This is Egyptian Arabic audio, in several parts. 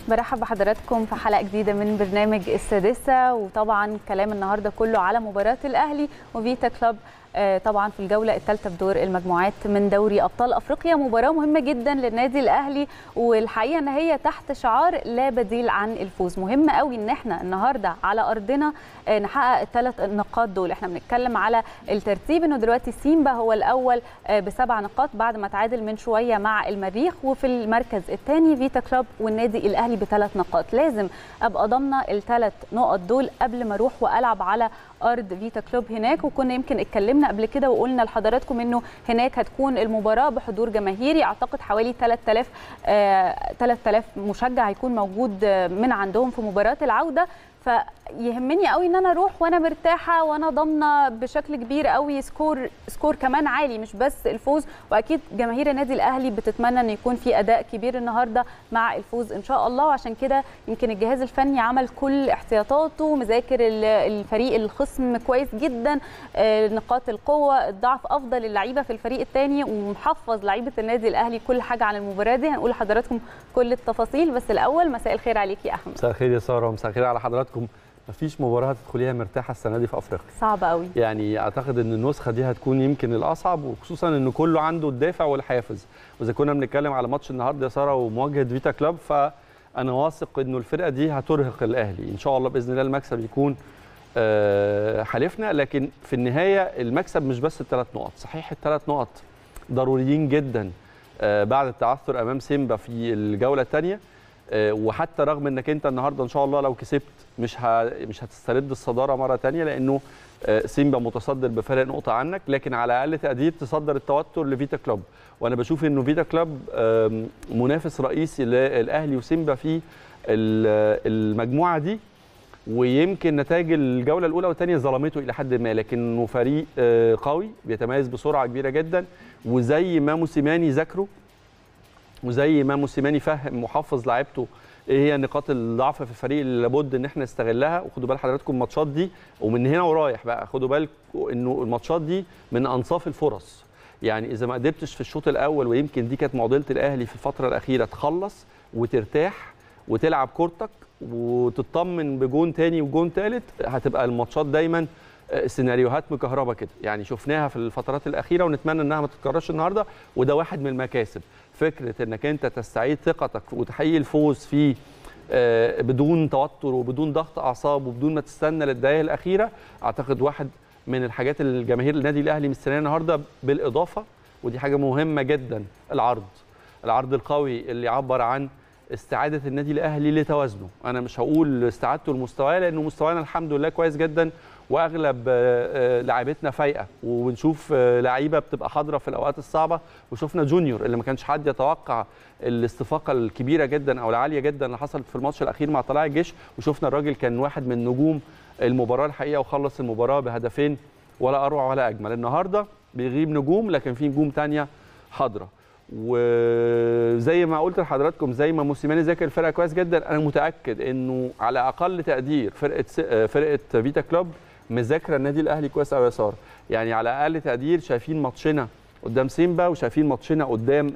برحب بحضراتكم في حلقه جديده من برنامج السادسه وطبعا كلام النهارده كله على مباراه الاهلي وفيتا كلوب طبعا في الجوله الثالثه في دور المجموعات من دوري ابطال افريقيا مباراه مهمه جدا للنادي الاهلي والحقيقه ان هي تحت شعار لا بديل عن الفوز مهم قوي ان احنا النهارده على ارضنا نحقق الثلاث نقاط دول احنا بنتكلم على الترتيب انه دلوقتي سيمبا هو الاول بسبع نقاط بعد ما تعادل من شويه مع المريخ وفي المركز الثاني فيتا كلوب والنادي الاهلي بثلاث نقاط لازم ابقى ضامنه الثلاث نقط دول قبل ما اروح والعب على ارض فيتا كلوب هناك وكنا يمكن اتكلمنا قبل كده وقلنا لحضراتكم انه هناك هتكون المباراه بحضور جماهيري اعتقد حوالي 3000 آه 3000 مشجع هيكون موجود من عندهم في مباراه العوده فيهمني قوي ان انا اروح وانا مرتاحه وانا ضامنه بشكل كبير قوي سكور سكور كمان عالي مش بس الفوز واكيد جماهير النادي الاهلي بتتمنى ان يكون في اداء كبير النهارده مع الفوز ان شاء الله وعشان كده يمكن الجهاز الفني عمل كل احتياطاته مذاكر الفريق الخصم كويس جدا نقاط القوه الضعف افضل اللعيبه في الفريق الثاني ومحفظ لعيبه النادي الاهلي كل حاجه عن المباراه دي هنقول لحضراتكم كل التفاصيل بس الاول مساء الخير عليك يا احمد مساء الخير يا ساره ومساء الخير على حضراتكم مفيش مباراه هتدخليها مرتاحه السنه دي في افريقيا صعب قوي يعني اعتقد ان النسخه دي هتكون يمكن الاصعب وخصوصا ان كله عنده الدافع والحافز واذا كنا بنتكلم على ماتش النهارده يا ساره ومواجهه فيتا كلوب فانا واثق انه الفرقه دي هترهق الاهلي ان شاء الله باذن الله المكسب يكون حليفنا لكن في النهايه المكسب مش بس الثلاث نقط صحيح الثلاث نقط ضروريين جدا بعد التعثر امام سيمبا في الجوله الثانيه وحتى رغم انك انت النهارده ان شاء الله لو كسبت مش مش هتسترد الصداره مره ثانيه لانه سيمبا متصدر بفارق نقطه عنك لكن على اقل تقدير تصدر التوتر لفيتا كلوب وانا بشوف انه فيتا كلوب منافس رئيسي للاهلي وسيمبا في المجموعه دي ويمكن نتائج الجوله الاولى والثانيه ظلمته الى حد ما لكنه فريق قوي بيتميز بسرعه كبيره جدا وزي ما موسيماني ذاكره وزي ما موسيماني فهم وحفظ لعيبته ايه هي نقاط الضعف في الفريق اللي لابد ان احنا نستغلها وخدوا بال حضراتكم الماتشات دي ومن هنا ورايح بقى خدوا بالكم انه الماتشات دي من انصاف الفرص يعني اذا ما قدرتش في الشوط الاول ويمكن دي كانت معضله الاهلي في الفتره الاخيره تخلص وترتاح وتلعب كورتك وتطمن بجون تاني وجون تالت هتبقى الماتشات دايما سيناريوهات مكهربه كده يعني شفناها في الفترات الاخيره ونتمنى انها ما تتكررش النهارده وده واحد من المكاسب فكره انك انت تستعيد ثقتك وتحقيق الفوز في بدون توتر وبدون ضغط اعصاب وبدون ما تستنى للدقائق الاخيره اعتقد واحد من الحاجات اللي الجماهير النادي الاهلي مستنيه النهارده بالاضافه ودي حاجه مهمه جدا العرض العرض القوي اللي يعبر عن استعاده النادي الاهلي لتوازنه انا مش هقول استعادته لمستواه لانه مستوانا الحمد لله كويس جدا واغلب لاعيبتنا فايقه وبنشوف لعيبه بتبقى حاضره في الاوقات الصعبه وشفنا جونيور اللي ما كانش حد يتوقع الاستفاقه الكبيره جدا او العاليه جدا اللي حصلت في الماتش الاخير مع طلائع الجيش وشفنا الراجل كان واحد من نجوم المباراه الحقيقه وخلص المباراه بهدفين ولا اروع ولا اجمل النهارده بيغيب نجوم لكن في نجوم ثانيه حاضره وزي ما قلت لحضراتكم زي ما موسيماني ذاكر الفرقه كويس جدا انا متاكد انه على اقل تقدير فرقه فرقه فيتا كلوب مذاكره النادي الاهلي كويس قوي يا ساره يعني على اقل تقدير شايفين ماتشنا قدام سيمبا وشايفين ماتشنا قدام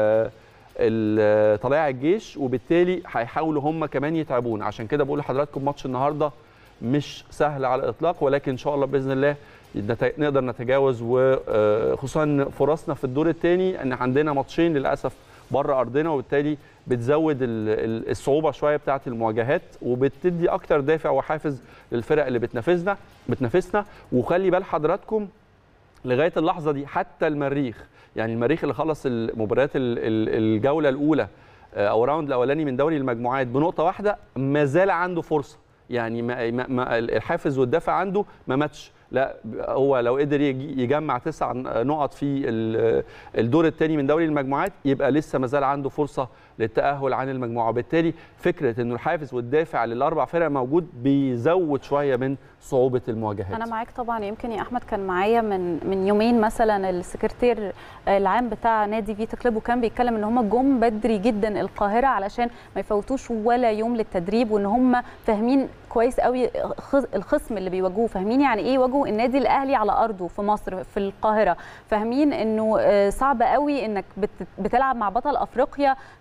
طلائع الجيش وبالتالي هيحاولوا هم كمان يتعبون عشان كده بقول لحضراتكم ماتش النهارده مش سهل على الاطلاق ولكن ان شاء الله باذن الله نقدر نتجاوز وخصوصا فرصنا في الدور الثاني ان عندنا ماتشين للاسف بره ارضنا وبالتالي بتزود الصعوبه شويه بتاعه المواجهات وبتدي اكتر دافع وحافز للفرق اللي بتنافسنا بتنافسنا وخلي بال حضراتكم لغايه اللحظه دي حتى المريخ يعني المريخ اللي خلص المباريات الجوله الاولى او الراوند الاولاني من دوري المجموعات بنقطه واحده ما زال عنده فرصه يعني ما ما الحافز والدافع عنده ما ماتش لا هو لو قدر يجمع تسع نقط في الدور الثاني من دوري المجموعات يبقى لسه ما زال عنده فرصه للتاهل عن المجموعه وبالتالي فكره انه الحافز والدافع للاربع فرق موجود بيزود شويه من صعوبه المواجهات انا معاك طبعا يمكن يا احمد كان معايا من من يومين مثلا السكرتير العام بتاع نادي فيتا كلوب وكان بيتكلم ان هم جم بدري جدا القاهره علشان ما يفوتوش ولا يوم للتدريب وان هم فاهمين كويس قوي الخصم اللي بيواجهوه فاهمين يعني ايه يواجهوا النادي الاهلي على ارضه في مصر في القاهره فاهمين انه صعب قوي انك بتلعب مع بطل افريقيا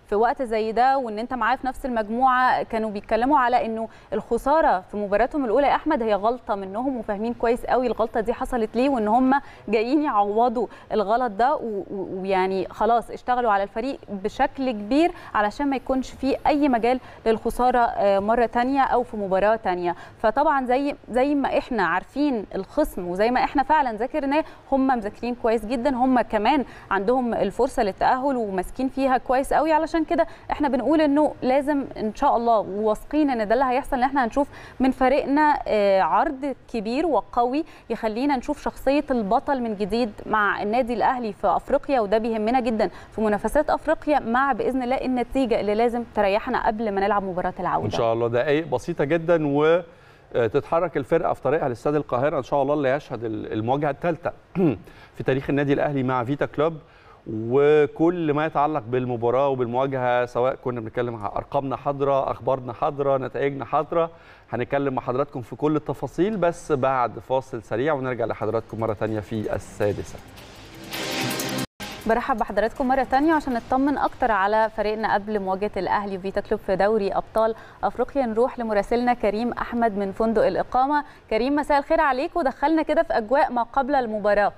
في وقت زي ده وان انت معاه في نفس المجموعه كانوا بيتكلموا على انه الخساره في مباراتهم الاولى يا احمد هي غلطه منهم وفاهمين كويس قوي الغلطه دي حصلت ليه وان هم جايين يعوضوا الغلط ده ويعني خلاص اشتغلوا على الفريق بشكل كبير علشان ما يكونش فيه اي مجال للخساره مره تانية او في مباراه تانية فطبعا زي زي ما احنا عارفين الخصم وزي ما احنا فعلا ذاكرناه هم مذاكرين كويس جدا هم كمان عندهم الفرصه للتاهل وماسكين فيها كويس قوي علشان كده احنا بنقول انه لازم ان شاء الله وواثقين ان ده اللي هيحصل ان احنا هنشوف من فريقنا عرض كبير وقوي يخلينا نشوف شخصيه البطل من جديد مع النادي الاهلي في افريقيا وده بيهمنا جدا في منافسات افريقيا مع باذن الله النتيجه اللي لازم تريحنا قبل ما نلعب مباراه العوده ان شاء الله دقائق بسيطه جدا و تتحرك الفرقه في طريقها لاستاد القاهره ان شاء الله اللي يشهد المواجهه الثالثه في تاريخ النادي الاهلي مع فيتا كلوب وكل ما يتعلق بالمباراه وبالمواجهه سواء كنا بنتكلم عن ارقامنا حاضره اخبارنا حاضره نتائجنا حاضره هنتكلم مع حضراتكم في كل التفاصيل بس بعد فاصل سريع ونرجع لحضراتكم مره ثانيه في السادسه برحب بحضراتكم مرة تانية عشان نطمن أكتر على فريقنا قبل مواجهة الأهلي وفيتا كلوب في دوري أبطال أفريقيا نروح لمراسلنا كريم أحمد من فندق الإقامة كريم مساء الخير عليك ودخلنا كده في أجواء ما قبل المباراة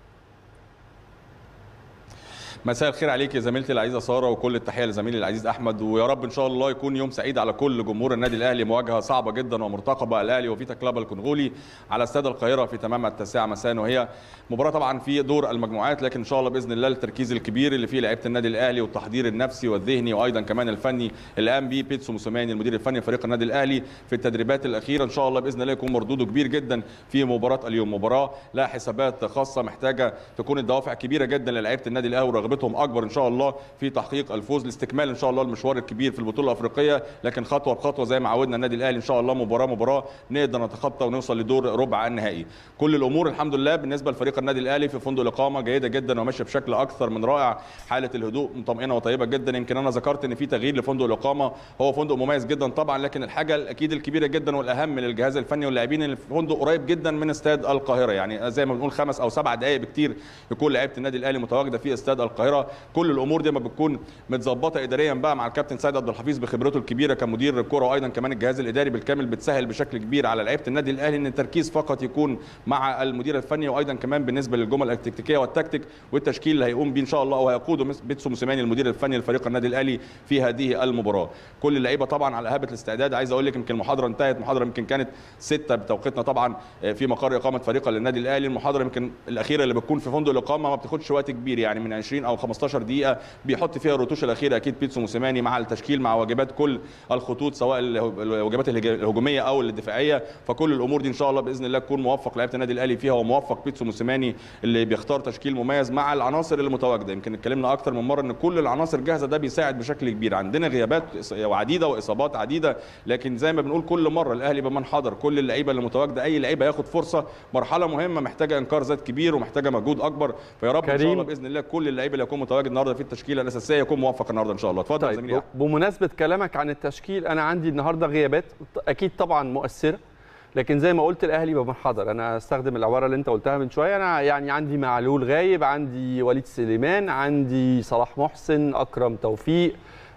مساء الخير عليك يا زميلتي العزيزه ساره وكل التحيه لزميلي العزيز احمد ويا رب ان شاء الله يكون يوم سعيد على كل جمهور النادي الاهلي مواجهه صعبه جدا ومرتقبه الاهلي وفيتا كلاب الكونغولي على استاد القاهره في تمام التاسعه مساء وهي مباراه طبعا في دور المجموعات لكن ان شاء الله باذن الله التركيز الكبير اللي فيه لعيبه النادي الاهلي والتحضير النفسي والذهني وايضا كمان الفني اللي قام بيه بيتسو موسيماني المدير الفني لفريق النادي الاهلي في التدريبات الاخيره ان شاء الله باذن الله يكون مردوده كبير جدا في مباراه اليوم مباراه لها حسابات خاصه محتاجه تكون الدوافع كبيره جدا للعيبه النادي الاهلي ورغبتهم اكبر ان شاء الله الله في تحقيق الفوز لاستكمال ان شاء الله المشوار الكبير في البطوله الافريقيه لكن خطوه بخطوه زي ما عودنا النادي الاهلي ان شاء الله مباراه مباراه نقدر نتخطى ونوصل لدور ربع النهائي كل الامور الحمد لله بالنسبه لفريق النادي الاهلي في فندق الاقامه جيده جدا وماشيه بشكل اكثر من رائع حاله الهدوء مطمئنه وطيبه جدا يمكن انا ذكرت ان في تغيير لفندق الاقامه هو فندق مميز جدا طبعا لكن الحاجه الاكيد الكبيره جدا والاهم للجهاز الفني واللاعبين ان الفندق قريب جدا من استاد القاهره يعني زي ما بنقول خمس او سبع دقائق بكتير يكون لعيبه النادي الاهلي متواجده في استاد القاهره كل الامور دي ما بتكون متظبطه اداريا بقى مع الكابتن سيد عبد الحفيظ بخبرته الكبيره كمدير الكره وايضا كمان الجهاز الاداري بالكامل بتسهل بشكل كبير على لعيبه النادي الاهلي ان التركيز فقط يكون مع المدير الفني وايضا كمان بالنسبه للجمل التكتيكيه والتكتيك والتشكيل اللي هيقوم بيه ان شاء الله او هيقوده بيتسو موسيماني المدير الفني لفريق النادي الاهلي في هذه المباراه كل اللعيبه طبعا على هبه الاستعداد عايز اقول لك يمكن المحاضره انتهت محاضره يمكن كانت ستة بتوقيتنا طبعا في مقر اقامه فريق للنادي الاهلي المحاضره يمكن الاخيره اللي بتكون في فندق الاقامه ما بتاخدش وقت كبير يعني من 20 او 15 دقيقه بيحط فيها الرتوش الاخيره اكيد بيتسو موسيماني مع التشكيل مع واجبات كل الخطوط سواء الواجبات الهجوميه او الدفاعيه فكل الامور دي ان شاء الله باذن الله تكون موفق لعيبه النادي الاهلي فيها وموفق بيتسو موسيماني اللي بيختار تشكيل مميز مع العناصر اللي متواجده يمكن اتكلمنا اكتر من مره ان كل العناصر جاهزه ده بيساعد بشكل كبير عندنا غيابات عديده واصابات عديده لكن زي ما بنقول كل مره الاهلي بمن حضر كل اللعيبه اللي متواجده اي لعيبه ياخد فرصه مرحله مهمه محتاجه انكار ذات كبير ومحتاجه مجهود اكبر فيا رب ان شاء الله باذن الله كل اللعيبه اللي يكون متواجد النهارده في التشكيله الاساسيه يكون موفق النهارده ان شاء الله اتفضل طيب يا زميلي بمناسبه كلامك عن التشكيل انا عندي النهارده غيابات اكيد طبعا مؤثره لكن زي ما قلت الاهلي بمن حضر انا استخدم العباره اللي انت قلتها من شويه انا يعني عندي معلول غايب عندي وليد سليمان عندي صلاح محسن اكرم توفيق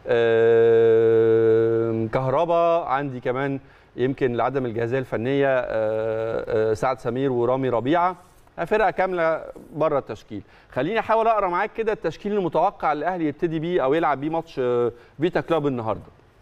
كهربا عندي كمان يمكن لعدم الجاهزيه الفنيه سعد سمير ورامي ربيعه فرقه كامله بره التشكيل خليني احاول اقرا معاك كده التشكيل المتوقع الاهلي يبتدي بيه او يلعب بيه ماتش فيتا كلوب النهارده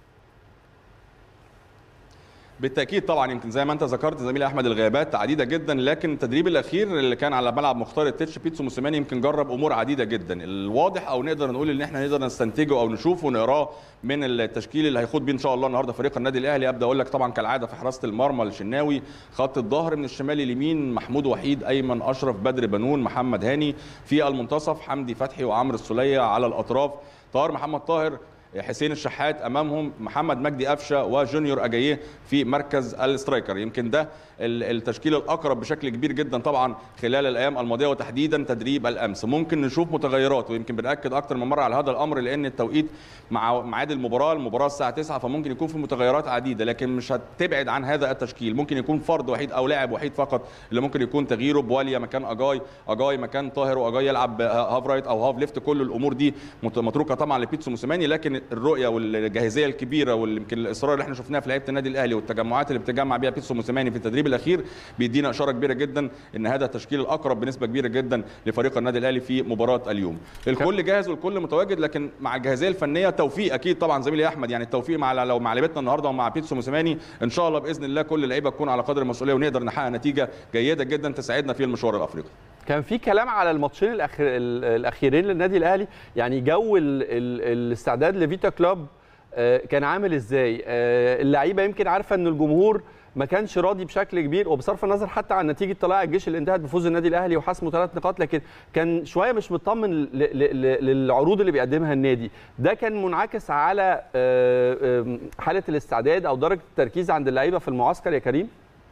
بالتاكيد طبعا يمكن زي ما انت ذكرت زميلي احمد الغيابات عديده جدا لكن التدريب الاخير اللي كان على ملعب مختار التتش بيتسو موسيماني يمكن جرب امور عديده جدا الواضح او نقدر نقول ان احنا نقدر نستنتجه او نشوفه ونقراه من التشكيل اللي هيخوض بيه ان شاء الله النهارده فريق النادي الاهلي ابدا اقول لك طبعا كالعاده في حراسه المرمى الشناوي خط الظهر من الشمال اليمين محمود وحيد ايمن اشرف بدر بنون محمد هاني في المنتصف حمدي فتحي وعمرو السوليه على الاطراف طاهر محمد طاهر حسين الشحات امامهم محمد مجدي قفشه وجونيور اجاييه في مركز الاسترايكر يمكن ده التشكيل الاقرب بشكل كبير جدا طبعا خلال الايام الماضيه وتحديدا تدريب الامس ممكن نشوف متغيرات ويمكن بناكد اكتر من مره على هذا الامر لان التوقيت مع ميعاد المباراه المباراه الساعه 9 فممكن يكون في متغيرات عديده لكن مش هتبعد عن هذا التشكيل ممكن يكون فرد وحيد او لاعب وحيد فقط اللي ممكن يكون تغييره بواليا مكان اجاي اجاي مكان طاهر واجاي يلعب هاف رايت او هاف ليفت كل الامور دي متروكه طبعا لبيتسو موسيماني لكن الرؤيه والجاهزيه الكبيره ويمكن الاصرار اللي احنا شفناه في لعيبه النادي الاهلي والتجمعات اللي بتجمع بيها بيتسو موسيماني في التدريب الاخير بيدينا اشاره كبيره جدا ان هذا التشكيل الاقرب بنسبه كبيره جدا لفريق النادي الاهلي في مباراه اليوم الكل جاهز والكل متواجد لكن مع الجاهزيه الفنيه توفيق اكيد طبعا زميلي احمد يعني التوفيق مع لو مع لعيبتنا النهارده ومع بيتسو موسيماني ان شاء الله باذن الله كل اللعيبه تكون على قدر المسؤوليه ونقدر نحقق نتيجه جيده جدا تساعدنا في المشوار الافريقي كان في كلام على الماتشين الأخير الاخيرين للنادي الاهلي يعني جو ال ال الاستعداد لفيتا كلوب كان عامل ازاي اللعيبه يمكن عارفه ان الجمهور ما كانش راضي بشكل كبير وبصرف النظر حتى عن نتيجه طلائع الجيش اللي انتهت بفوز النادي الاهلي وحسمه ثلاث نقاط لكن كان شويه مش مطمن للعروض اللي بيقدمها النادي ده كان منعكس على حاله الاستعداد او درجه التركيز عند اللعيبه في المعسكر يا كريم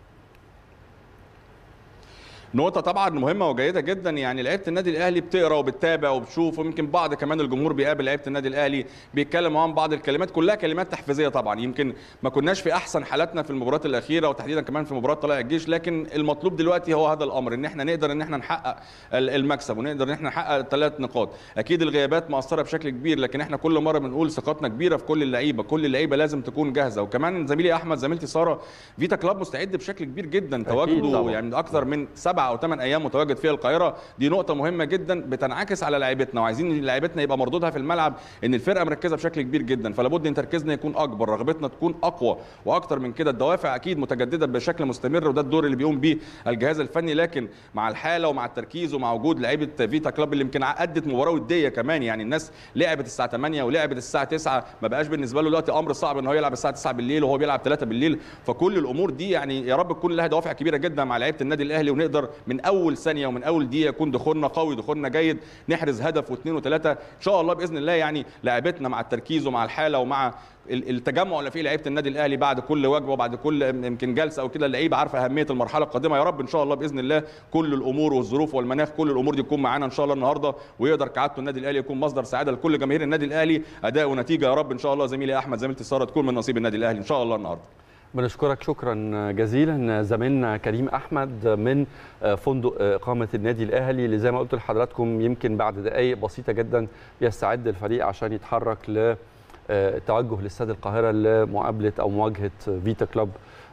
نقطة طبعا مهمة وجيدة جدا يعني لعيبة النادي الأهلي بتقرا وبتتابع وبتشوف ويمكن بعض كمان الجمهور بيقابل لعيبة النادي الأهلي بيتكلم معاهم بعض الكلمات كلها كلمات تحفيزية طبعا يمكن ما كناش في أحسن حالاتنا في المباريات الأخيرة وتحديدا كمان في مباراة طلائع الجيش لكن المطلوب دلوقتي هو هذا الأمر إن احنا نقدر إن احنا نحقق المكسب ونقدر إن احنا نحقق الثلاث نقاط أكيد الغيابات مأثرة بشكل كبير لكن احنا كل مرة بنقول ثقتنا كبيرة في كل اللعيبة كل اللعيبة لازم تكون جاهزة وكمان زميلي أحمد زميلتي سارة فيتا كلاب مستعد بشكل كبير جدا تواجده يعني أكثر من سبع أو ثمان أيام متواجد متواجد فيها القاهره دي نقطه مهمه جدا بتنعكس على لعيبتنا وعايزين لعيبتنا يبقى مردودها في الملعب ان الفرقه مركزه بشكل كبير جدا فلا بد ان تركيزنا يكون اكبر رغبتنا تكون اقوى واكتر من كده الدوافع اكيد متجدده بشكل مستمر وده الدور اللي بيقوم بيه الجهاز الفني لكن مع الحاله ومع التركيز ومع وجود لعيبه فيتا كلاب اللي يمكن ادت مباراه وديه كمان يعني الناس لعبت الساعه 8 ولعبت الساعه 9 ما بقاش بالنسبه له دلوقتي امر صعب ان هو يلعب الساعه 9 بالليل وهو بيلعب 3 بالليل فكل الامور دي يعني يا رب تكون لها دوافع كبيره جدا مع لعيبه النادي الاهلي ونقدر من اول ثانيه ومن اول دقيقه يكون دخولنا قوي دخولنا جيد نحرز هدف واثنين وثلاثه ان شاء الله باذن الله يعني لاعبتنا مع التركيز ومع الحاله ومع التجمع اللي فيه لعيبه النادي الاهلي بعد كل وجبه وبعد كل يمكن جلسه او كده اللعيبه عارفه اهميه المرحله القادمه يا رب ان شاء الله باذن الله كل الامور والظروف والمناخ كل الامور دي تكون معانا ان شاء الله النهارده ويقدر كعادته النادي الاهلي يكون مصدر سعاده لكل جماهير النادي الاهلي اداء ونتيجه يا رب ان شاء الله زميلي احمد زميلتي ساره تكون من نصيب النادي الاهلي ان شاء الله النهارده بنشكرك شكرا جزيلا زميلنا كريم احمد من فندق اقامه النادي الاهلي اللي زي ما قلت لحضراتكم يمكن بعد دقائق بسيطه جدا بيستعد الفريق عشان يتحرك للتوجه لاستاد القاهره لمقابله او مواجهه فيتا كلوب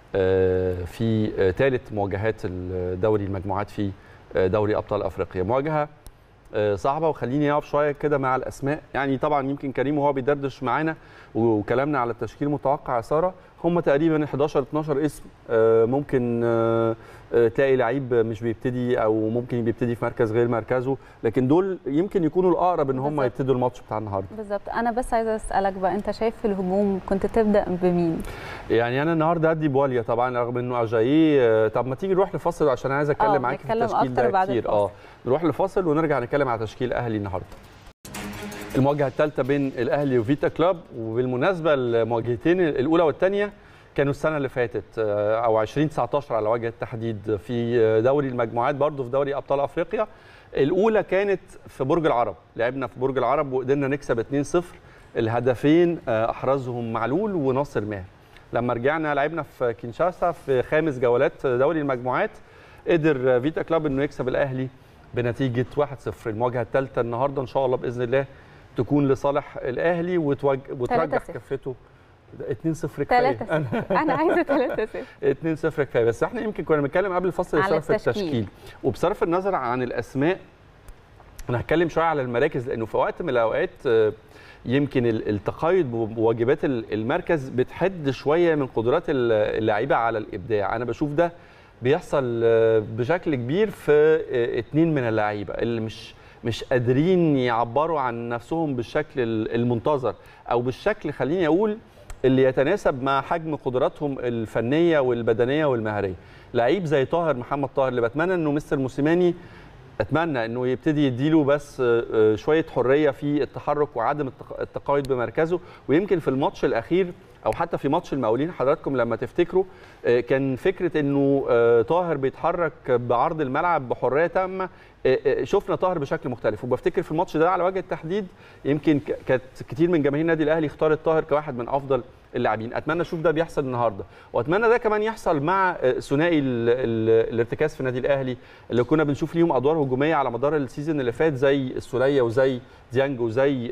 في ثالث مواجهات دوري المجموعات في دوري ابطال افريقيا مواجهه صعبه وخليني اقف شويه كده مع الاسماء يعني طبعا يمكن كريم وهو بيدردش معانا وكلامنا على التشكيل المتوقع يا ساره هم تقريبا 11 12 اسم ممكن تلاقي لعيب مش بيبتدي او ممكن بيبتدي في مركز غير مركزه لكن دول يمكن يكونوا الاقرب ان هم يبتدوا الماتش بتاع النهارده بالظبط انا بس عايزه اسالك بقى انت شايف في الهجوم كنت تبدا بمين يعني انا النهارده هدي بواليا طبعا رغم انه اجاييه طب ما تيجي نروح لفاصل عشان عايز اتكلم معاك في التشكيل ده كتير اه نروح لفاصل ونرجع نتكلم على تشكيل اهلي النهارده المواجهه الثالثه بين الاهلي وفيتا كلوب وبالمناسبه المواجهتين الاولى والثانيه كانوا السنه اللي فاتت او 2019 على وجه التحديد في دوري المجموعات برضه في دوري ابطال افريقيا الاولى كانت في برج العرب لعبنا في برج العرب وقدرنا نكسب 2-0 الهدفين احرزهم معلول وناصر ماهر لما رجعنا لعبنا في كينشاسا في خامس جولات دوري المجموعات قدر فيتا كلوب انه يكسب الاهلي بنتيجه 1-0 المواجهه الثالثه النهارده ان شاء الله باذن الله تكون لصالح الاهلي وترجح كفته 2 0 كفايه 3 انا عايزه 3 0 2 0 كفايه بس احنا يمكن كنا بنتكلم قبل الفصل على في التشكيل وبصرف النظر عن الاسماء انا هتكلم شويه على المراكز لانه في وقت من الاوقات يمكن التقيد بواجبات المركز بتحد شويه من قدرات اللعيبه على الابداع انا بشوف ده بيحصل بشكل كبير في اتنين من اللعيبه اللي مش مش قادرين يعبروا عن نفسهم بالشكل المنتظر او بالشكل خليني اقول اللي يتناسب مع حجم قدراتهم الفنيه والبدنيه والمهاريه لعيب زي طاهر محمد طاهر اللي بتمنى انه مستر موسيماني اتمنى انه يبتدي يديله بس شويه حريه في التحرك وعدم التقايد بمركزه ويمكن في الماتش الاخير او حتى في ماتش المقاولين حضراتكم لما تفتكروا كان فكره انه طاهر بيتحرك بعرض الملعب بحريه تامه شفنا طاهر بشكل مختلف وبفتكر في الماتش ده على وجه التحديد يمكن كانت كتير من جماهير النادي الاهلي اختارت طاهر كواحد من افضل اللاعبين اتمنى اشوف ده بيحصل النهارده واتمنى ده كمان يحصل مع ثنائي الارتكاز في النادي الاهلي اللي كنا بنشوف ليهم ادوار هجوميه على مدار السيزون اللي فات زي السوليه وزي ديانج وزي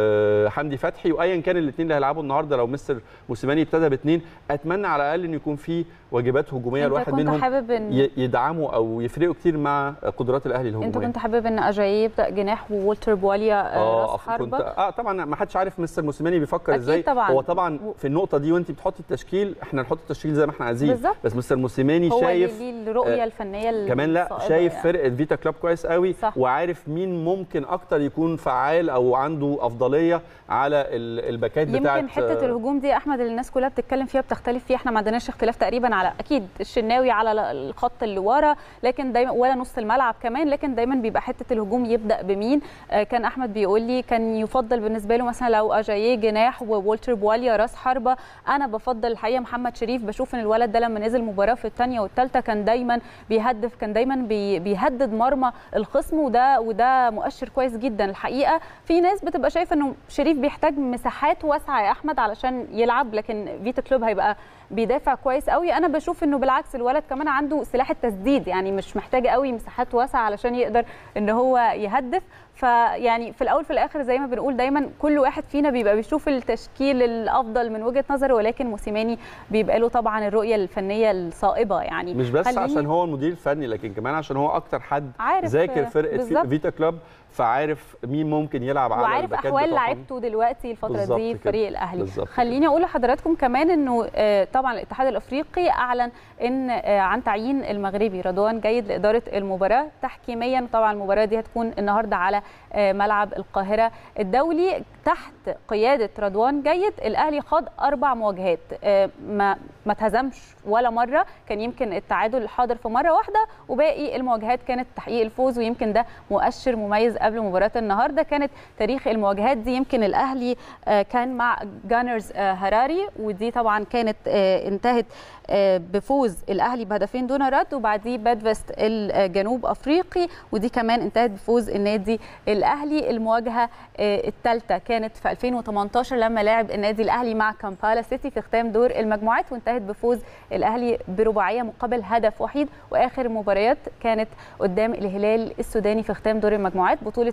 حمدي فتحي وايا كان الاثنين اللي هيلعبوا النهارده لو مستر موسيماني ابتدى باثنين اتمنى على الاقل ان يكون في واجبات هجوميه الواحد منهم حابب إن... يدعموا او يفرقوا كتير مع قدرات الاهلي الهجوميه انت كنت حابب ان اجاي يبدا جناح وولتر بواليا آه راس حربه كنت اه طبعا ما حدش عارف مستر موسيماني بيفكر أكيد ازاي طبعاً. هو طبعا في النقطه دي وانت بتحطي التشكيل احنا نحط التشكيل زي ما احنا عايزين بالظبط. بس مستر موسيماني هو شايف ليه الرؤيه آه، الفنيه كمان لا الصائبة شايف يعني. فرقه فيتا كلوب كويس قوي صح. وعارف مين ممكن اكتر يكون فعال او عنده افضليه على ال- الباكات بتاعت يمكن حته الهجوم دي يا احمد اللي الناس كلها بتتكلم فيها بتختلف فيها احنا ما عندناش اختلاف تقريبا على اكيد الشناوي على الخط اللي ورا لكن دايما ولا نص الملعب كمان لكن دايما بيبقى حته الهجوم يبدا بمين آه، كان احمد بيقول لي كان يفضل بالنسبه له مثلا لو اجاييه جناح وولتر بواليا راس حربه انا بفضل الحقيقه محمد شريف بشوف ان الولد ده لما نزل مباراه في الثانيه والثالثه كان دايما بيهدف كان دايما بي بيهدد مرمى الخصم وده وده مؤشر كويس جدا الحقيقه في ناس بتبقى شايفه انه شريف بيحتاج مساحات واسعه يا احمد علشان يلعب لكن فيتا كلوب هيبقى بيدافع كويس قوي انا بشوف انه بالعكس الولد كمان عنده سلاح التسديد يعني مش محتاج قوي مساحات واسعه علشان يقدر ان هو يهدف فيعني في الاول في الاخر زي ما بنقول دايما كل واحد فينا بيبقى بيشوف التشكيل الافضل من وجهه نظره ولكن موسيماني بيبقى له طبعا الرؤيه الفنيه الصائبه يعني مش بس خليني- عشان هو المدير الفني لكن كمان عشان هو اكتر حد عارف ذاكر فرقه بالظبط. في فيتا كلوب فعارف مين ممكن يلعب على وعارف الباكات احوال بتوعهم. لعيبته دلوقتي الفتره بالظبط دي كده. في فريق الاهلي بالظبط خليني اقول لحضراتكم كمان انه آه، طبعا الاتحاد الافريقي اعلن ان آه، عن تعيين المغربي رضوان جيد لاداره المباراه تحكيميا طبعا المباراه دي هتكون النهارده على آه، ملعب القاهره الدولي تحت قياده رضوان جيد الاهلي خاض اربع مواجهات آه، ما ما اتهزمش ولا مره كان يمكن التعادل الحاضر في مره واحده وباقي المواجهات كانت تحقيق الفوز ويمكن ده مؤشر مميز قبل مباراه النهارده كانت تاريخ المواجهات دي يمكن الاهلي آه، كان مع جانرز آه، هراري ودي طبعا كانت آه، انتهت آه، بفوز الاهلي بهدفين دون رد وبعديه بادفست الجنوب افريقي ودي كمان انتهت بفوز النادي الاهلي المواجهه الثالثه كانت في 2018 لما لعب النادي الاهلي مع كامبالا سيتي في ختام دور المجموعات وانتهت بفوز الاهلي برباعيه مقابل هدف وحيد واخر المباريات كانت قدام الهلال السوداني في ختام دور المجموعات بطوله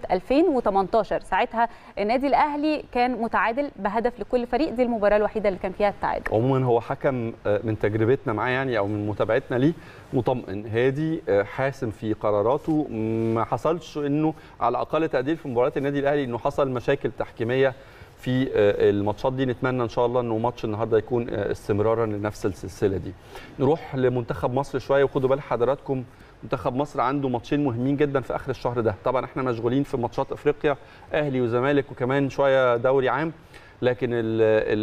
2018 ساعتها النادي الاهلي كان متعادل بهدف لكل فريق دي المباراه الوحيده اللي كان فيها التعادل عموما هو حكم آه، من تجربتنا معاه يعني او من متابعتنا ليه مطمئن هادي آه، حاسم في قراراته ما حصلش انه على اقل تقدير في مباريات النادي الاهلي انه حصل مشاكل تحكيميه في آه، الماتشات دي نتمنى ان شاء الله انه ماتش النهارده يكون آه، استمرارا لنفس السلسله دي نروح لمنتخب مصر شويه وخدوا بال حضراتكم منتخب مصر عنده ماتشين مهمين جدا في اخر الشهر ده طبعا احنا مشغولين في ماتشات افريقيا اهلي وزمالك وكمان شويه دوري عام لكن ال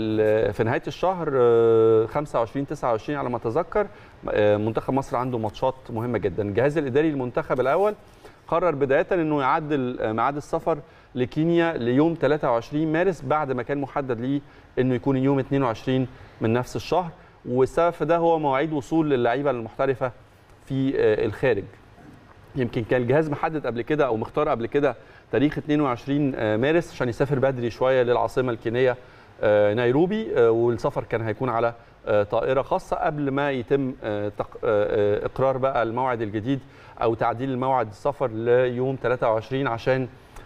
ال في نهايه الشهر آه، 25 29 على ما اتذكر آه، منتخب مصر عنده ماتشات مهمه جدا الجهاز الاداري للمنتخب الاول قرر بدايه انه يعدل آه، ميعاد السفر لكينيا ليوم 23 مارس بعد ما كان محدد ليه انه يكون يوم 22 من نفس الشهر والسبب في ده هو مواعيد وصول اللعيبه المحترفه في آه، الخارج يمكن كان الجهاز محدد قبل كده او مختار قبل كده تاريخ 22 آه، مارس عشان يسافر بدري شويه للعاصمه الكينيه آه، نيروبي آه، والسفر كان هيكون على آه، طائره خاصه قبل ما يتم آه، تق- آه، آه، اقرار بقى الموعد الجديد او تعديل الموعد السفر ليوم 23 عشان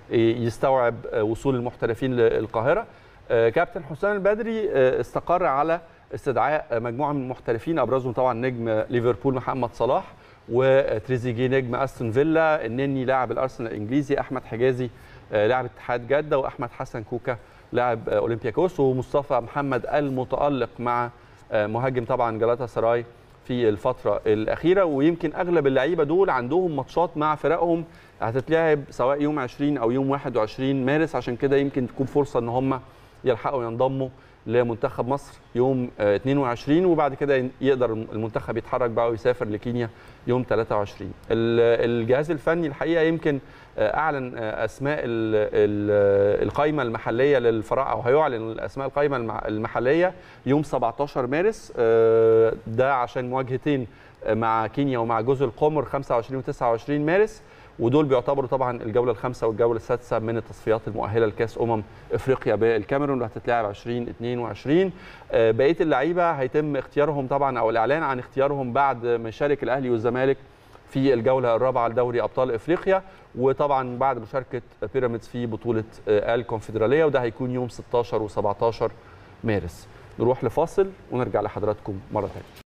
يستوعب آه، وصول المحترفين للقاهره آه، كابتن حسام البدري آه، استقر على استدعاء مجموعه من المحترفين ابرزهم طبعا نجم ليفربول محمد صلاح وتريزيجيه نجم استون فيلا النني لاعب الارسنال الانجليزي احمد حجازي آه، لاعب اتحاد جده واحمد حسن كوكا لاعب آه، اولمبياكوس ومصطفى محمد المتالق مع آه، مهاجم طبعا جلاتا سراي في الفتره الاخيره ويمكن اغلب اللعيبه دول عندهم ماتشات مع فرقهم هتتلعب سواء يوم 20 او يوم 21 مارس عشان كده يمكن تكون فرصه ان هم يلحقوا ينضموا لمنتخب مصر يوم آه، 22 وبعد كده يقدر المنتخب يتحرك بقى ويسافر لكينيا يوم 23 ال- الجهاز الفني الحقيقه يمكن آه، اعلن آه، اسماء ال- ال- القائمه المحليه للفراعنه او هيعلن الاسماء القائمه المع- المحليه يوم 17 مارس آه، ده عشان مواجهتين آه، مع كينيا ومع جزر القمر 25 و29 مارس ودول بيعتبروا طبعا الجوله الخامسه والجوله السادسه من التصفيات المؤهله لكاس امم افريقيا بالكاميرون اللي هتتلعب 2022 آه، بقيه اللعيبه هيتم اختيارهم طبعا او الاعلان عن اختيارهم بعد ما يشارك الاهلي والزمالك في الجوله الرابعه لدوري ابطال افريقيا وطبعا بعد مشاركه بيراميدز في بطوله آه، الكونفدراليه وده هيكون يوم 16 و17 مارس نروح لفاصل ونرجع لحضراتكم مره ثانيه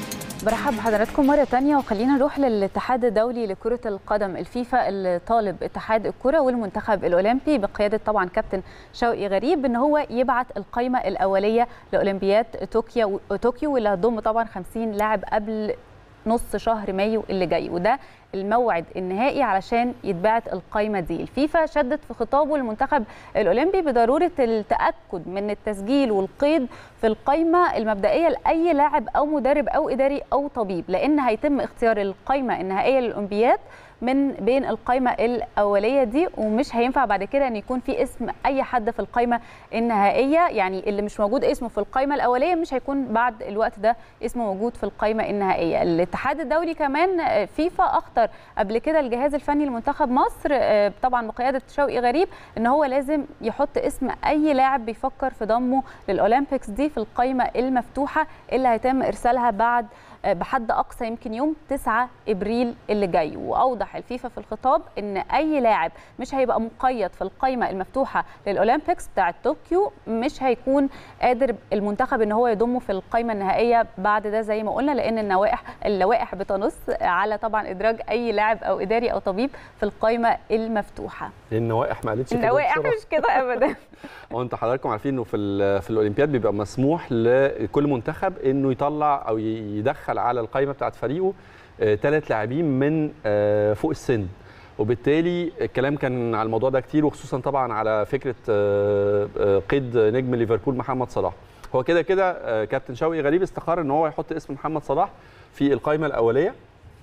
برحب بحضراتكم مرة تانية وخلينا نروح للاتحاد الدولي لكرة القدم الفيفا اللي طالب اتحاد الكرة والمنتخب الأولمبي بقيادة طبعا كابتن شوقي غريب ان هو يبعت القائمة الأولية لأولمبياد طوكيو طوكيو واللي هتضم طبعا 50 لاعب قبل نص شهر مايو اللي جاي وده الموعد النهائي علشان يتبعت القائمه دي الفيفا شدت في خطابه المنتخب الاولمبي بضروره التاكد من التسجيل والقيد في القائمه المبدئيه لاي لاعب او مدرب او اداري او طبيب لان هيتم اختيار القائمه النهائيه للاولمبياد من بين القائمه الاوليه دي ومش هينفع بعد كده ان يكون في اسم اي حد في القائمه النهائيه يعني اللي مش موجود اسمه في القائمه الاوليه مش هيكون بعد الوقت ده اسمه موجود في القائمه النهائيه الاتحاد الدولي كمان آه، فيفا اخطر قبل كده الجهاز الفني لمنتخب مصر آه، طبعا بقياده شوقي غريب ان هو لازم يحط اسم اي لاعب بيفكر في ضمه للاولمبيكس دي في القائمه المفتوحه اللي هيتم ارسالها بعد آه، بحد اقصى يمكن يوم 9 ابريل اللي جاي واوضح الفيفا في الخطاب ان اي لاعب مش هيبقى مقيد في القائمه المفتوحه للاولمبيكس بتاعه طوكيو مش هيكون قادر المنتخب ان هو يضمه في القائمه النهائيه بعد ده زي ما قلنا لان النوائح اللوائح بتنص على طبعا ادراج اي لاعب او اداري او طبيب في القائمه المفتوحه النوائح ما قالتش كده اللوائح بسرعة. مش كده ابدا هو انتوا حضراتكم عارفين انه في ال- في الاولمبياد بيبقى مسموح لكل منتخب انه يطلع او ي- يدخل على القائمه بتاعت فريقه ثلاث لاعبين من آه، فوق السن وبالتالي الكلام كان على الموضوع ده كتير وخصوصا طبعا على فكره آه، آه، قيد نجم ليفربول محمد صلاح هو كده كده آه، كابتن شوقي غريب استقر ان هو يحط اسم محمد صلاح في القائمه الاوليه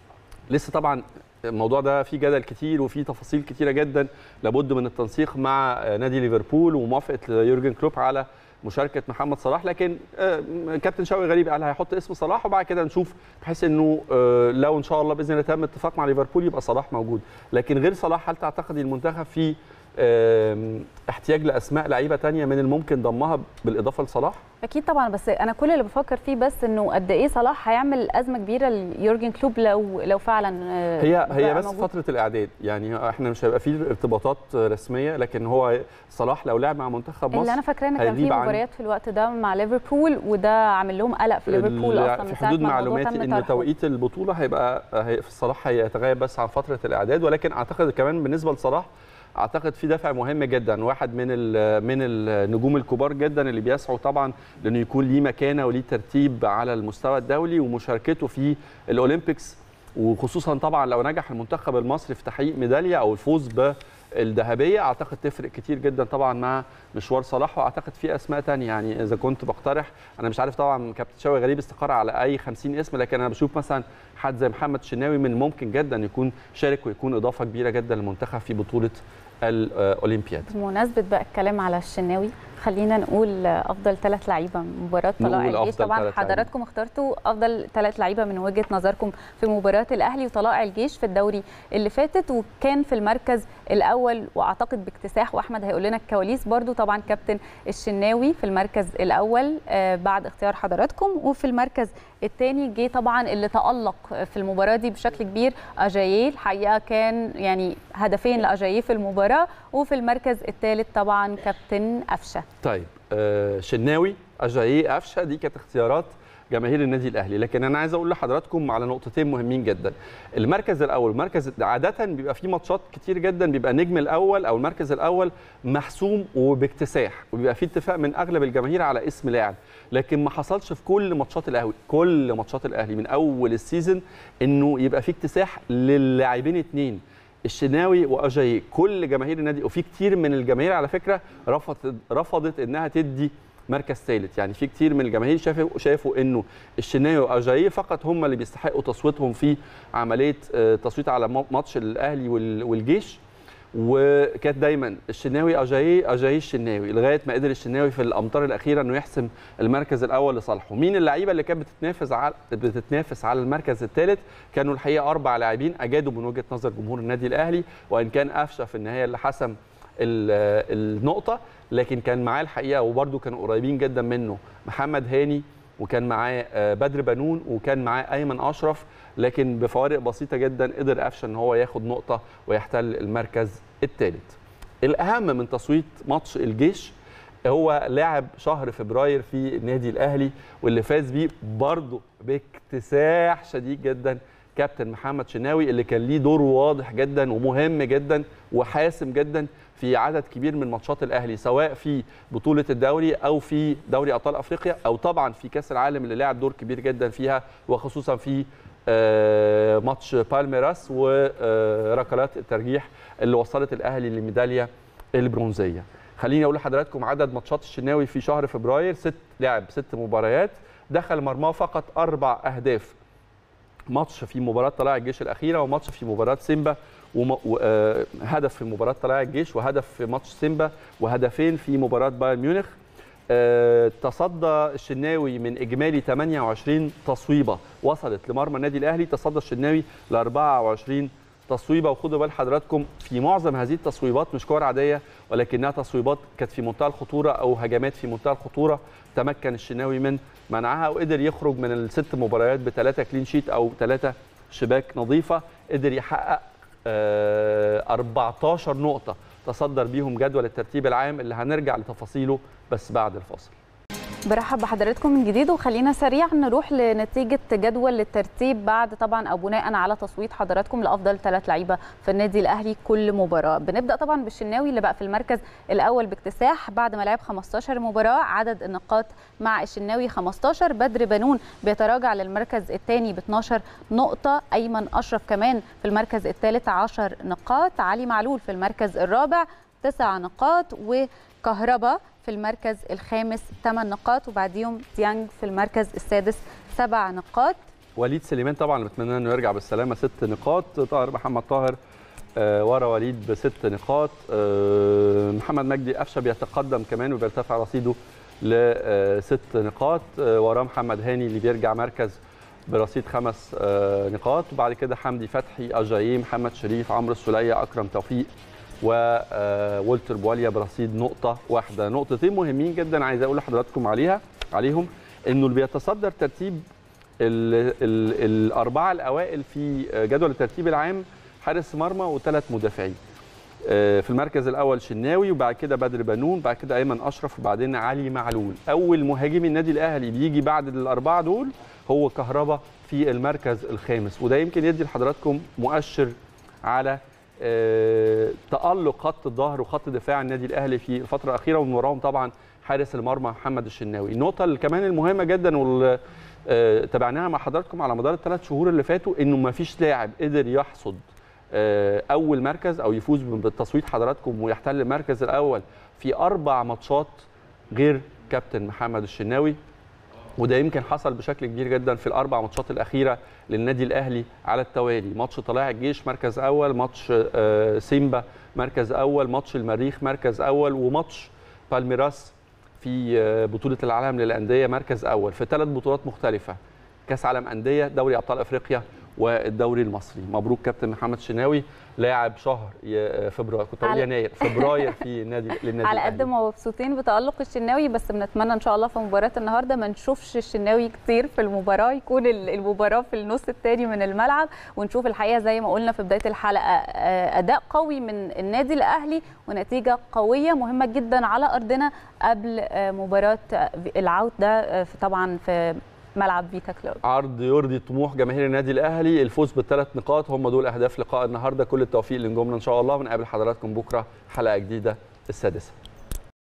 لسه طبعا الموضوع ده فيه جدل كتير وفيه تفاصيل كتيره جدا لابد من التنسيق مع نادي ليفربول وموافقه يورجن كلوب على مشاركه محمد صلاح لكن آه، كابتن شوقي غريب قال هيحط اسم صلاح وبعد كده نشوف بحيث انه آه، لو ان شاء الله باذن الله تم اتفاق مع ليفربول يبقى صلاح موجود لكن غير صلاح هل تعتقدي المنتخب فيه آم، احتياج لاسماء لعيبه تانية من الممكن ضمها بالاضافه لصلاح اكيد طبعا بس انا كل اللي بفكر فيه بس انه قد ايه صلاح هيعمل ازمه كبيره ليورجن كلوب لو لو فعلا آه، هي هي بقى بس موجود. فتره الاعداد يعني احنا مش هيبقى فيه ارتباطات رسميه لكن هو صلاح لو لعب مع منتخب مصر اللي انا فاكراه ان كان في هيغيب عن- مباريات في الوقت ده مع ليفربول وده عامل لهم قلق في ليفربول ال- اصلا من في ساعه حدود ما الموضوع معلوماتي تم ان طرحه توقيت البطوله هيبقى هي في صلاح هيتغيب بس عن فتره الاعداد ولكن اعتقد كمان بالنسبه لصلاح اعتقد في دافع مهم جدا واحد من ال- من النجوم الكبار جدا اللي بيسعوا طبعا لانه يكون ليه مكانه وليه ترتيب على المستوى الدولي ومشاركته في الاولمبيكس وخصوصا طبعا لو نجح المنتخب المصري في تحقيق ميداليه او الفوز بالذهبيه اعتقد تفرق كتير جدا طبعا مع مشوار صلاح واعتقد في اسماء تانية يعني اذا كنت بقترح انا مش عارف طبعا كابتن شوقي غريب استقر على اي 50 اسم لكن انا بشوف مثلا حد زي محمد شناوي من الممكن جدا يكون شارك ويكون اضافه كبيره جدا للمنتخب في بطوله الاولمبياد بمناسبه بقى الكلام على الشناوي خلينا نقول افضل ثلاث لعيبه من مباراه طلائع نقول الجيش أفضل طبعا ثلاث لعيبة. حضراتكم اخترتوا افضل ثلاث لعيبه من وجهه نظركم في مباراه الاهلي وطلائع الجيش في الدوري اللي فاتت وكان في المركز الاول واعتقد باكتساح واحمد هيقول لنا الكواليس برضو طبعا كابتن الشناوي في المركز الاول آه، بعد اختيار حضراتكم وفي المركز الثاني جه طبعا اللي تالق في المباراه دي بشكل كبير اجاييه الحقيقه كان يعني هدفين لاجاييه في المباراه وفي المركز الثالث طبعا كابتن قفشه طيب آه شناوي اجاييه قفشه دي كانت اختيارات جماهير النادي الاهلي لكن انا عايز اقول لحضراتكم على نقطتين مهمين جدا المركز الاول المركز عاده بيبقى فيه ماتشات كتير جدا بيبقى النجم الاول او المركز الاول محسوم وباكتساح وبيبقى فيه اتفاق من اغلب الجماهير على اسم لاعب لكن ما حصلش في كل ماتشات الاهلي كل ماتشات الاهلي من اول السيزون انه يبقى فيه اكتساح للاعبين اتنين الشناوي واجاي كل جماهير النادي وفي كتير من الجماهير على فكره رفضت رفضت انها تدي مركز ثالث يعني في كتير من الجماهير شافوا شافوا انه الشناوي واجاييه فقط هم اللي بيستحقوا تصويتهم في عمليه آه، تصويت على م- ماتش الاهلي وال- والجيش وكانت دايما الشناوي اجاييه اجاييه الشناوي لغايه ما قدر الشناوي في الامتار الاخيره انه يحسم المركز الاول لصالحه مين اللعيبه اللي كانت بتتنافس على بتتنافس على المركز الثالث كانوا الحقيقه اربع لاعبين اجادوا من وجهه نظر جمهور النادي الاهلي وان كان قفشه في النهايه اللي حسم ال- النقطه لكن كان معاه الحقيقه وبرده كانوا قريبين جدا منه محمد هاني وكان معاه آه، بدر بنون وكان معاه ايمن اشرف لكن بفوارق بسيطه جدا قدر قفشه ان هو ياخد نقطه ويحتل المركز الثالث الاهم من تصويت ماتش الجيش هو لاعب شهر فبراير في النادي الاهلي واللي فاز بيه برضه باكتساح شديد جدا كابتن محمد شناوي اللي كان ليه دور واضح جدا ومهم جدا وحاسم جدا في عدد كبير من ماتشات الاهلي سواء في بطوله الدوري او في دوري ابطال افريقيا او طبعا في كاس العالم اللي لعب دور كبير جدا فيها وخصوصا في آه، ماتش بالميراس وركلات الترجيح اللي وصلت الاهلي للميداليه البرونزيه خليني اقول لحضراتكم عدد ماتشات الشناوي في شهر فبراير ست لعب ست مباريات دخل مرماه فقط اربع اهداف ماتش في مباراه طلائع الجيش الاخيره وماتش في مباراه سيمبا وهدف في مباراه طلائع الجيش وهدف في ماتش سيمبا وهدفين في مباراه بايرن ميونخ آه، تصدى الشناوي من اجمالي 28 تصويبه وصلت لمرمى النادي الاهلي تصدى الشناوي ل 24 تصويبه وخدوا بال حضراتكم في معظم هذه التصويبات مش كور عاديه ولكنها تصويبات كانت في منتهى الخطوره او هجمات في منتهى الخطوره تمكن الشناوي من منعها وقدر يخرج من الست مباريات بثلاثه كلين شيت او ثلاثه شباك نظيفه قدر يحقق آه، 14 نقطه تصدر بيهم جدول الترتيب العام اللي هنرجع لتفاصيله بس بعد الفاصل برحب بحضراتكم من جديد وخلينا سريعا نروح لنتيجه جدول الترتيب بعد طبعا او بناء على تصويت حضراتكم لافضل ثلاث لعيبه في النادي الاهلي كل مباراه بنبدا طبعا بالشناوي اللي بقى في المركز الاول باكتساح بعد ما لعب 15 مباراه عدد النقاط مع الشناوي 15 بدر بنون بيتراجع للمركز الثاني ب 12 نقطه ايمن اشرف كمان في المركز الثالث 10 نقاط علي معلول في المركز الرابع 9 نقاط وكهربا في المركز الخامس 8 نقاط وبعديهم ديانج في المركز السادس 7 نقاط وليد سليمان طبعا بتمنى انه يرجع بالسلامه ست نقاط طاهر محمد طاهر آه، ورا وليد بست نقاط آه، محمد مجدي قفشه بيتقدم كمان وبيرتفع رصيده لست نقاط آه، وراه محمد هاني اللي بيرجع مركز برصيد خمس آه، نقاط وبعد كده حمدي فتحي اجاييه محمد شريف عمرو السوليه اكرم توفيق وولتر بواليا برصيد نقطه واحده نقطتين مهمين جدا عايز اقول لحضراتكم عليها عليهم انه اللي بيتصدر ترتيب ال ال الاربعه الاوائل في جدول الترتيب العام حارس مرمى وثلاث مدافعين آه، في المركز الاول شناوي وبعد كده بدر بنون بعد كده ايمن اشرف وبعدين علي معلول اول مهاجم النادي الاهلي بيجي بعد الاربعه دول هو كهربا في المركز الخامس وده يمكن يدي لحضراتكم مؤشر على آه، تالق خط الظهر وخط دفاع النادي الاهلي في الفتره الاخيره ومن وراهم طبعا حارس المرمى محمد الشناوي النقطه اللي كمان المهمه جدا واللي آه، تابعناها مع حضراتكم على مدار الثلاث شهور اللي فاتوا انه ما فيش لاعب قدر يحصد آه، اول مركز او يفوز بالتصويت حضراتكم ويحتل المركز الاول في اربع ماتشات غير كابتن محمد الشناوي وده يمكن حصل بشكل كبير جدا في الاربع ماتشات الاخيره للنادي الاهلي على التوالي ماتش طلائع الجيش مركز اول ماتش آه، سيمبا مركز اول ماتش المريخ مركز اول وماتش بالميراس في آه، بطوله العالم للانديه مركز اول في ثلاث بطولات مختلفه كاس عالم انديه دوري ابطال افريقيا والدوري المصري مبروك كابتن محمد شناوي لاعب شهر ي- فبراير كنت اقول على- يناير فبراير في النادي للنادي على قد الأهلي. ما مبسوطين بتألق الشناوي بس بنتمنى ان شاء الله في مباراة النهارده ما نشوفش الشناوي كتير في المباراة يكون ال- المباراة في النص الثاني من الملعب ونشوف الحقيقة زي ما قلنا في بداية الحلقة آه، أداء قوي من النادي الأهلي ونتيجة قوية مهمة جدا على أرضنا قبل آه، مباراة آه، العودة آه، في- طبعا في ملعب فيتا كلوب عرض يرضي طموح جماهير النادي الاهلي الفوز بالثلاث نقاط هم دول اهداف لقاء النهارده كل التوفيق لنجومنا ان شاء الله ونقابل حضراتكم بكره حلقه جديده السادسه